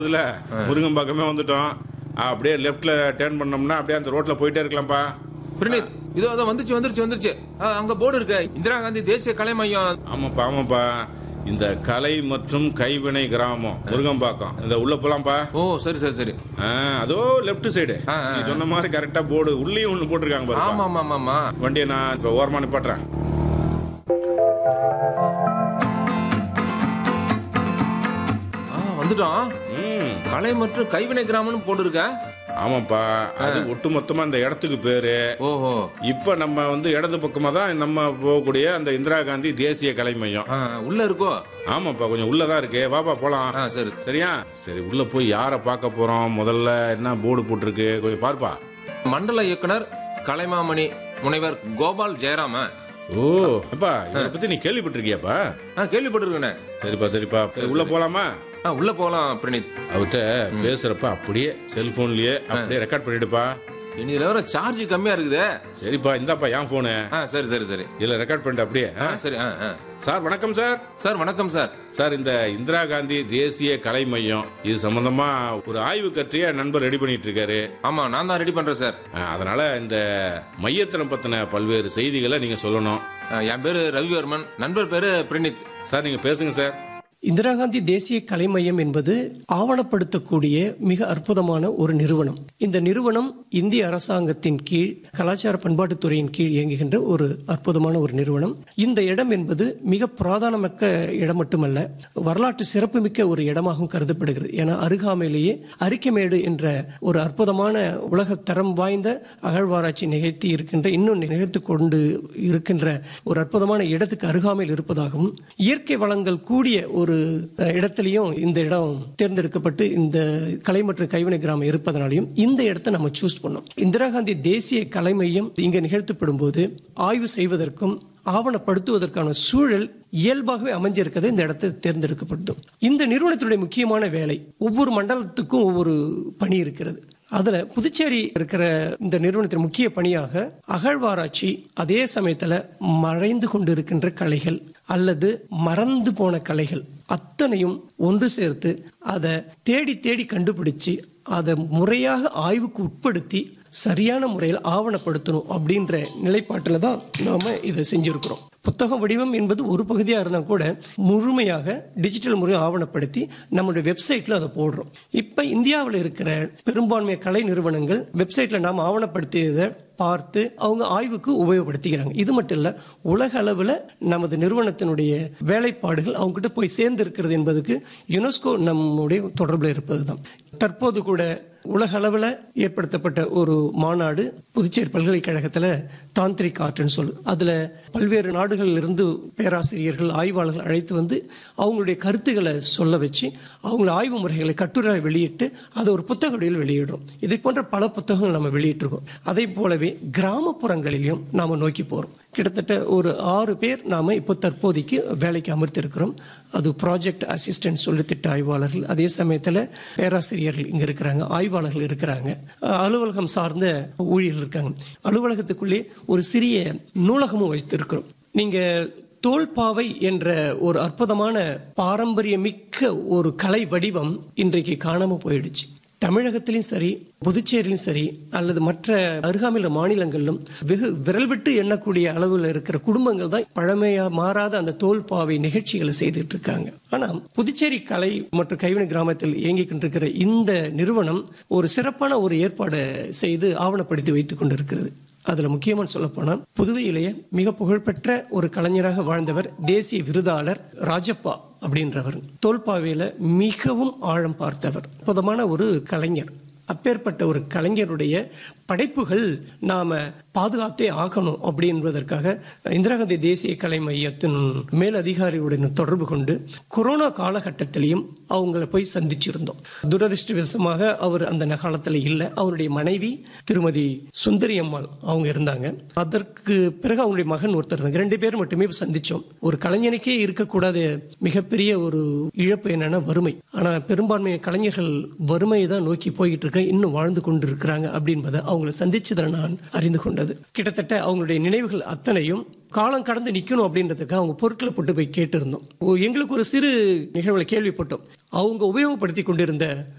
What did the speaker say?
இதுல முருங்கம்பாக்கமே வந்துட்டோம் அப்படியே லெஃப்ட்ல டேர்ன் பண்ணோம்னா அப்படியே அந்த ரோட்ல போயிட்டே இருக்கலாம்ப்பா பிரணீத் இதோ அதோ வந்துருச்சு வந்துருச்சு வந்துருச்சு ஆ, அங்க போர்டு இருக்கு இந்திரா காந்தி தேசிய கலை மையம் ஆமாப்பா ஆமாப்பா இந்த கலை மற்றும் கைவினை கிராமம் முருங்கம்பாக்கம் இந்த உள்ள போலாம்ப்பா ஓ சரி சரி சரி ஆ, அதோ லெஃப்ட் சைடு ஆ, ஆ, நீ சொன்ன மாதிரி கரெக்டா போர்டு உள்ளேயும் ஒண்ணு போட்டிருக்காங்க பாருப்பா ஆமா ஆமா ஆமா ஆமா வண்டியை நான் இப்ப ஓரமா நிப்பாட்டுறேன் ஆ வந்துட்டோம் ம் கலை மற்றும் கைவினை கிராமம்னு போட்டு இருக்க ஆமாப்பா அது ஒட்டுமொத்தமா அந்த இடத்துக்கு பேரு ஓஹோ இப்ப நம்ம வந்து இடது பக்கமா தான் நம்ம போகக்கூடிய அந்த இந்திரா காந்தி தேசிய கலை மையம் ஆ, உள்ள இருக்கோ ஆமாப்பா கொஞ்சம் உள்ளதான் இருக்கு வாப்பா போலாம் ஆ சரி சரியா சரி உள்ள போய் யாரை பார்க்க போறோம் முதல்ல என்ன போர்டு போட்டிருக்கு கொஞ்சம் பார்ப்பா மண்டல இயக்குனர் கலைமாமணி முனைவர் கோபால் ஜெயராம ஓ அப்பா இவரை பத்தி நீ கேள்விப்பட்டிருக்கியாப்பா ஆ கேள்விப்பட்டிருக்கேனே சரிப்பா சரிப்பா சரி உள்ள போலாமா ஆ உள்ள போகலாம் பிரணீத் அவர்கிட்ட பேசுறப்ப அப்படியே செல்போன்லயே அப்படியே ரெக்கார்ட் பண்ணிடுப்பா இனி இதுல வேற சார்ஜ் கம்மியா இருக்குதே சரிப்பா இந்தாப்பா என் போனு ஆ சரி சரி சரி இதுல ரெக்கார்ட் பண்ணிட்டு அப்படியே ஆ ஆ? சரி ஆ ஆ சார் வணக்கம் சார் சார் வணக்கம் சார் சார் இந்த இந்திரா காந்தி தேசிய கலை மையம் இது சம்பந்தமா ஒரு ஆய்வு கற்றிய நண்பர் ரெடி பண்ணிட்டு இருக்காரு ஆமா நான் தான் ரெடி பண்றேன் சார் ஆ, அதனால இந்த மையத்தினை பத்தின பல்வேறு செய்திகளை நீங்க சொல்லணும் ஆ, என் பேரு ரவிவர்மன் நண்பர் பேரு பிரணீத் சார் நீங்க பேசுங்க சார் இந்திரா காந்தி தேசிய கலை மையம் என்பது ஆவணப்படுத்தக்கூடிய மிக அற்புதமான ஒரு நிறுவனம் இந்த நிறுவனம் இந்திய அரசாங்கத்தின் கீழ் கலாச்சார பண்பாட்டுத்துறையின் கீழ் இயங்குகின்ற ஒரு அற்புதமான ஒரு நிறுவனம் இந்த இடம் என்பது மிக புராதனமிக்க இடம் மட்டுமல்ல வரலாற்று சிறப்புமிக்க ஒரு இடமாகவும் கருதப்படுகிறது ஏன்னா அருகாமையிலேயே அரிக்கமேடு என்ற ஒரு அற்புதமான உலக தரம் வாய்ந்த அகழ்வாராய்ச்சி நிகழ்த்தி இருக்கின்ற இன்னும் நிகழ்த்து கொண்டு இருக்கின்ற ஒரு அற்புதமான இடத்துக்கு அருகாமையில் இருப்பதாகவும் இயற்கை வளங்கள் கூடிய ஒரு அஹ், இடத்திலையும் இந்த இடம் தேர்ந்தெடுக்கப்பட்டு இந்த கலை மற்றும் கைவினை கிராமம் இருப்பதனாலையும் இந்த இடத்தை நம்ம சூஸ் பண்ணோம் இந்திரா காந்தி தேசிய கலை மையம் இங்க நிகழ்த்தப்படும் போது ஆய்வு செய்வதற்கும் ஆவணப்படுத்துவதற்கான சூழல் இயல்பாகவே அமைஞ்சிருக்கிறது இந்த இடத்தை தேர்ந்தெடுக்கப்பட்டதும் இந்த நிறுவனத்தினுடைய முக்கியமான வேலை ஒவ்வொரு மண்டலத்துக்கும் ஒவ்வொரு பணி இருக்கிறது அதுல புதுச்சேரி இருக்கிற இந்த நிறுவனத்தின் முக்கிய பணியாக அகழ்வாராய்ச்சி அதே சமயத்துல மறைந்து கொண்டிருக்கின்ற கலைகள் அல்லது மறந்து போன கலைகள் அத்தனையும் ஒன்று சேர்த்து அதை தேடி தேடி கண்டுபிடிச்சு அதை முறையாக ஆய்வுக்கு உட்படுத்தி சரியான முறையில் ஆவணப்படுத்தணும் அப்படின்ற நிலைப்பாட்டில் தான் நாம இதை செஞ்சிருக்கிறோம் புத்தக வடிவம் என்பது ஒரு பகுதியாக இருந்தால் கூட முழுமையாக டிஜிட்டல் முறையில் ஆவணப்படுத்தி நம்மளுடைய வெப்சைட்ல அதை போடுறோம் இப்போ இந்தியாவில் இருக்கிற பெரும்பான்மை கலை நிறுவனங்கள் வெப்சைட்ல நாம் ஆவணப்படுத்தியதை பார்த்து அவங்க ஆய்வுக்கு உபயோகப்படுத்திக்கிறாங்க இது மட்டும் இல்ல உலக அளவில் நமது நிறுவனத்தினுடைய வேலைப்பாடுகள் அவங்க கிட்ட போய் சேர்ந்து இருக்கிறது என்பதுக்கு யுனெஸ்கோ நம்முடைய தொடர்பில் இருப்பது தான் தற்போது கூட உலக அளவில் ஏற்படுத்தப்பட்ட ஒரு மாநாடு புதுச்சேரி பல்கலைக்கழகத்தில் தாந்திரிக் ஆர்ட்னு சொல்லு அதில் பல்வேறு நாடுகளில் இருந்து பேராசிரியர்கள் ஆய்வாளர்கள் அழைத்து வந்து அவங்களுடைய கருத்துக்களை சொல்ல வச்சு அவங்கள ஆய்வு முறைகளை கட்டுரை வெளியிட்டு அதை ஒரு புத்தக வடிவில் வெளியிடுறோம் இதை போன்ற பல புத்தகங்கள் நம்ம வெளியிட்டிருக்கோம் அதே போலவே கிராமப்புறங்களிலும் நாம நோக்கி போறோம் கிட்டத்தட்ட ஒரு ஆறு பேர் நாம இப்போ தற்போதைக்கு வேலைக்கு அமர்த்திருக்கிறோம் அது ப்ராஜெக்ட் அசிஸ்டன்ட் சொல்லி திட்ட ஆய்வாளர்கள் அதே சமயத்தில் பேராசிரியர்கள் இங்க இருக்கிறாங்க ஆய்வாளர்கள் இருக்கிறாங்க அஹ் அலுவலகம் சார்ந்த ஊழியர்கள் இருக்காங்க அலுவலகத்துக்குள்ளே ஒரு சிறிய நூலகமும் வைத்திருக்கிறோம் நீங்க தோல்பாவை என்ற ஒரு அற்புதமான பாரம்பரியமிக்க ஒரு கலை வடிவம் இன்றைக்கு காணாம போயிடுச்சு தமிழகத்திலும் சரி புதுச்சேரியிலும் சரி அல்லது மற்ற அருகாமையில் மாநிலங்களிலும் வெகு விரல் விட்டு எண்ணக்கூடிய அளவில் இருக்கிற குடும்பங்கள் தான் பழமையா மாறாத அந்த தோல்பாவை நிகழ்ச்சிகளை செய்துட்டு இருக்காங்க ஆனா புதுச்சேரி கலை மற்றும் கைவினை கிராமத்தில் இயங்கிக் கொண்டிருக்கிற இந்த நிறுவனம் ஒரு சிறப்பான ஒரு ஏற்பாடு செய்து ஆவணப்படுத்தி வைத்துக் கொண்டிருக்கிறது அதுல முக்கியமா சொல்ல போனா புதுவையிலேயே மிக புகழ்பெற்ற ஒரு கலைஞராக வாழ்ந்தவர் தேசிய விருதாளர் ராஜப்பா அப்படின்றவர் தோல்பாவையில மிகவும் ஆழம் பார்த்தவர் அற்புதமான ஒரு கலைஞர் அப்பேற்பட்ட ஒரு கலைஞருடைய படைப்புகள் நாம பாதுகாத்தே ஆகணும் அப்படி என்பதற்காக இந்திரா காந்தி தேசிய கலை மையத்தின் மேல் அதிகாரியுடன் தொடர்பு கொண்டு கொரோனா காலகட்டத்திலையும் அவங்கள போய் சந்திச்சிருந்தோம் துரதிருஷ்டவசமாக அவர் அந்த காலத்துல இல்லை அவருடைய மனைவி திருமதி சுந்தரி அம்மாள் அவங்க இருந்தாங்க அதற்கு பிறகு அவங்களுடைய மகன் ஒருத்தர் இருந்தாங்க ரெண்டு பேரும் மட்டுமே சந்திச்சோம் ஒரு கலைஞனுக்கே இருக்கக்கூடாத மிகப்பெரிய ஒரு இழப்பு என்னன்னா வறுமை ஆனா பெரும்பான்மை கலைஞர்கள் வறுமையை தான் நோக்கி போய்கிட்டு இருக்க இன்னும் வாழ்ந்து கொண்டு இருக்கிறாங்க அப்படின்பதை அவங்களை சந்திச்சதில் நான் அறிந்து கொண்டது கிட்டத்தட்ட அவங்களுடைய நினைவுகள் அத்தனையும் காலம் கடந்து நிற்கணும் அப்படின்றதுக்கு அவங்க பொருட்களை போட்டு போய் கேட்டிருந்தோம் ஓ, எங்களுக்கு ஒரு சிறு நிகழ்வுல கேள்விப்பட்டோம் அவங்க உபயோகப்படுத்தி கொண்டிருந்த